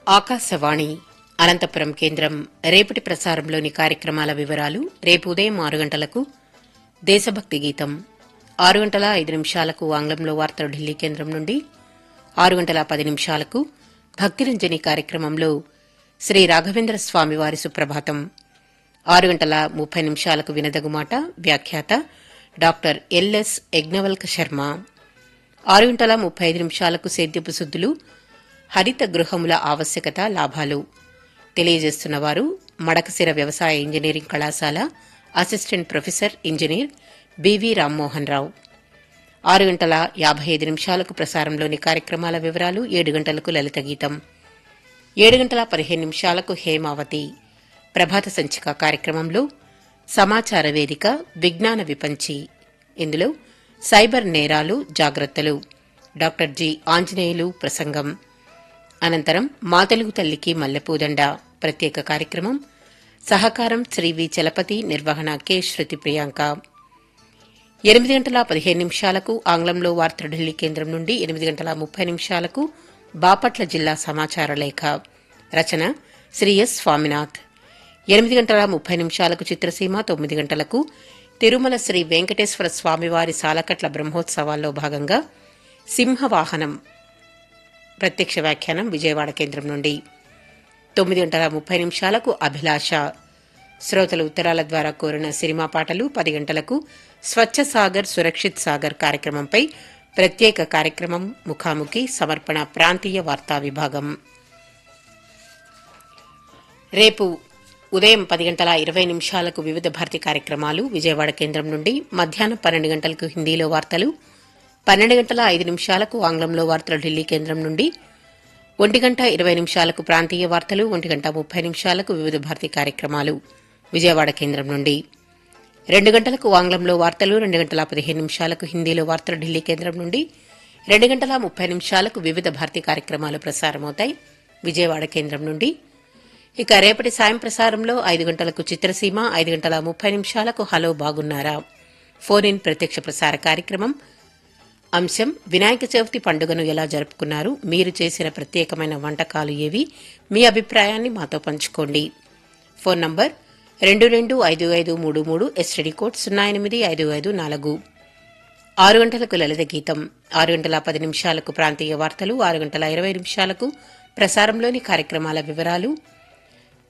ఆకాశవాణి అనంతపురం కేంద్రం రేపటి ప్రసారంలోని కార్యక్రమాల వివరాలు రేపు ఉదయం ఆరు గంటలకు దేశభక్తి గీతం ఆరు గంటల ఐదు నిమిషాలకు ఆంగ్లంలో వార్తలు ఢిల్లీ కేంద్రం నుండి ఆరు గంటల పది నిమిషాలకు భక్తిరంజని కార్యక్రమంలో శ్రీ రాఘవేంద్ర స్వామివారి సుప్రభాతం ఆరు గంటల ముప్పై నిమిషాలకు వినదగుమాట వ్యాఖ్యాత డాక్టర్ ఎల్ఎస్ యజ్ఞవల్క శర్మ ఆరు గంటల ముప్పై ఐదు నిమిషాలకు సేద్యపు సుద్దులు హరిత గృహముల ఆవశ్యకత లాభాలు తెలియజేస్తున్నవారు మడకసిర వ్యవసాయ ఇంజనీరింగ్ కళాశాల assistant professor engineer BV Rammohan Rao ఆరు గంటల యాభై ఐదు నిమిషాలకు ప్రసారంలోని కార్యక్రమాల వివరాలు ఏడు గంటలకు లలిత గీతం ఏడు గంటల పదిహేను నిమిషాలకు హేమావతి ప్రభాత సంచిక కార్యక్రమంలో సమాచార వేదిక విజ్ఞాన విపంచి ఇందులో సైబర్ నేరాలు జాగ్రత్తలు డాక్టర్ జి ఆంజనేయులు ప్రసంగం అనంతరం మా తెలుగు తల్లికి మల్లెపూదండ ప్రత్యేక కార్యక్రమం సహకారం శ్రీ వి చలపతి నిర్వహణ కె శృతి ప్రియాంక ఎనిమిది గంటల పదిహేను నిమిషాలకు ఆంగ్లంలో వార్తలు ఢిల్లీ కేంద్రం నుండి ఎనిమిది గంటల ముప్పై నిమిషాలకు బాపట్ల జిల్లా సమాచార లేఖ రచన శ్రీ ఎస్ స్వామినాథ్ ఎనిమిది గంటల ముప్పై నిమిషాలకు చిత్రసీమ తొమ్మిది గంటలకు తిరుమల శ్రీ వెంకటేశ్వర స్వామివారి సాలకట్ల బ్రహ్మోత్సవాల్లో భాగంగా సింహవాహనం ప్రత్యక్ష వ్యాఖ్యానం విజయవాడ కేంద్రం నుండి తొమ్మిది గంటల ముప్పై నిమిషాలకు అభిలాష శ్రోతలు ఉత్తరాల ద్వారా కోరిన సినిమా పాటలు పది గంటలకు స్వచ్ఛ సాగర్ సురక్షిత్ సాగర్ కార్యక్రమంపై ప్రత్యేక కార్యక్రమం ముఖాముఖి సమర్పణ ప్రాంతీయ వార్తా విభాగం రేపు ఉదయం పది గంటల ఇరవై నిమిషాలకు వివిధ భారతి కార్యక్రమాలు విజయవాడ కేంద్రం నుండి మధ్యాహ్నం పన్నెండు గంటలకు హిందీలో వార్తలు పన్నెండు గంటల ఐదు నిమిషాలకు ఆంగ్లంలో వార్తలు ఢిల్లీ కేంద్రం నుండి ఒంటి గంట ఇరవై నిమిషాలకు ప్రాంతీయ వార్తలు ఒంటి గంట ముప్పై నిమిషాలకు వివిధ భారతి కార్యక్రమాలు విజయవాడ కేంద్రం నుండి రెండు గంటలకు ఆంగ్లంలో వార్తలు రెండు గంటల పదిహేను నిమిషాలకు హిందీలో వార్తలు ఢిల్లీ కేంద్రం నుండి రెండు గంటల ముప్పై నిమిషాలకు వివిధ భారతి కార్యక్రమాలు ప్రసారమవుతాయి విజయవాడ కేంద్రం నుండి ఇక రేపటి సాయం ప్రసారంలో ఐదు గంటలకు చిత్రసీమ ఐదు గంటల ముప్పై నిమిషాలకు హలో బాగున్నారా ఫోన్ ఇన్ ప్రత్యక్ష ప్రసార కార్యక్రమం అంశం వినాయక చవితి పండుగను ఎలా జరుపుకున్నారు మీరు చేసిన ప్రత్యేకమైన వంటకాలు ఏవి మీ అభిప్రాయాన్ని మాతో పంచుకోండి ఫోన్ నంబర్ రెండు రెండు ఐదు ఐదు మూడు మూడు ఎస్టీడీ కోడ్ సున్నా ఎనిమిది ఐదు ఐదు నాలుగు ఆరు గంటలకు లలిత గీతం ఆరు గంటల పది నిమిషాలకు ప్రాంతీయ వార్తలు ఆరు గంటల ఇరవై నిమిషాలకు ప్రసారంలోని కార్యక్రమాల వివరాలు